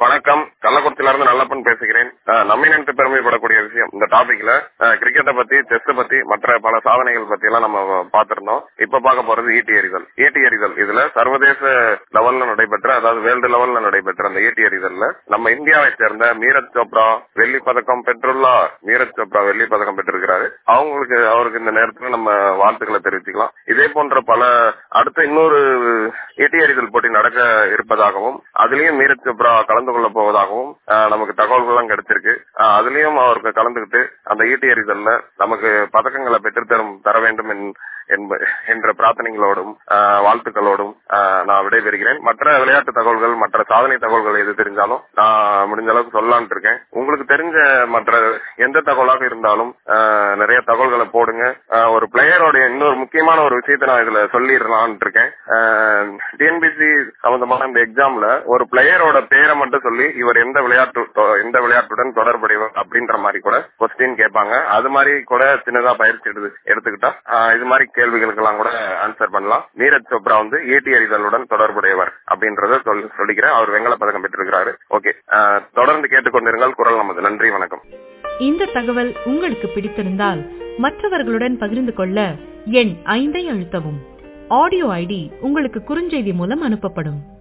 வணக்கம் கள்ளக்குறிச்சியில இருந்து நல்லப்பன் பேசுகிறேன் அஹ், நம்மை நினைத்து பெருமைப்படக்கூடிய விஷயம் இந்த டாபிக்ல கிரிக்கெட்டை பத்தி செஸ் பத்தி மற்ற பல சாதனைகள் பத்தி எல்லாம் நம்ம பார்த்திருந்தோம் இப்ப பார்க்க போறது ஈட்டி எறிதல் ஈட்டி எறிதல் இதுல சர்வதேச லெவல்ல நடைபெற்ற அதாவது வேர்ல்டு லெவல்ல நடைபெற்ற அந்த ஈட்டி எறிதல்ல நம்ம இந்தியாவை சேர்ந்த மீரஜ் சோப்ரா வெள்ளி பதக்கம் பெற்றுள்ளார் மீரஜ் சோப்ரா வெள்ளி பதக்கம் பெற்றிருக்கிறாரு அவங்களுக்கு அவருக்கு இந்த நேரத்துல நம்ம வாழ்த்துக்களை தெரிவிச்சுக்கலாம் இதே போன்ற பல அடுத்த இன்னொரு ஈட்டி எறிதல் போட்டி நடக்க இருப்பதாகவும் அதுலயும் மீரஜ் சோப்ரா கலந்து கொள்ள போவதாகவும் ஆஹ், நமக்கு தகவல்கள்லாம் கிடைச்சிருக்கு ஆஹ், அதுலயும் அவருக்கு கலந்துகிட்டு அந்த ஈட்டி எறிதல்ல நமக்கு பதக்கங்களை பெற்றுத்தரும் தர வேண்டும் என்- என்ப- என்ற பிரார்த்தனைகளோடும் ஆஹ், வாழ்த்துக்களோடும் ஆஹ், நான் விடைபெறுகிறேன் மற்ற விளையாட்டு தகவல்கள் மற்ற சாதனை தகவல்கள் எது தெரிஞ்சாலும் நான் முடிஞ்ச அளவுக்கு சொல்லலாம்னு இருக்கேன் உங்களுக்கு தெரிஞ்ச மற்ற எந்த தகவலாக இருந்தாலும் ஆஹ், நிறைய தகவல்களை போடுங்க ஆஹ், ஒரு பிளேயரோட இன்னொரு முக்கியமான ஒரு விஷயத்தை நான் இதுல சொல்லிடலாம்னு இருக்கேன் டிஎன்பிசி சம்பந்தமான இந்த எக்ஸாம்ல ஒரு பிளேயரோட பேரை மட்டும் சொல்லி இவர் எந்த விளையாட்டு தொ- எந்த விளையாட்டுடன் தொடர்புடையவர் அப்படின்ற மாதிரி கூட கொஸ்டின் கேட்பாங்க அது மாதிரி கூட சின்னதா பயிற்சி எடுத்து எடுத்துக்கிட்டா ஆஹ், இது மாதிரி கேள்விகளுக்கெல்லாம் கூட ஆன்சர் பண்ணலாம் நீரஜ் சோப்ரா வந்து ஈட்டி எறிதலுடன் தொடர்புடையவர் அப்படின்றத சொல் சொல்லிக்கிறேன் அவர் வெங்கல பதக்கம் பெற்றிருக்கிறாரு ஓகே தொடர்ந்து கேட்டுக்கொண்டிருங்கள் குரல் நமது நன்றி வணக்கம் இந்த தகவல் உங்களுக்கு பிடித்திருந்தால் மற்றவர்களுடன் பகிர்ந்து கொள்ள எண் ஐந்தை அழுத்தவும் ஆடியோ ஐடி உங்களுக்கு குறுஞ்செய்தி மூலம் அனுப்பப்படும்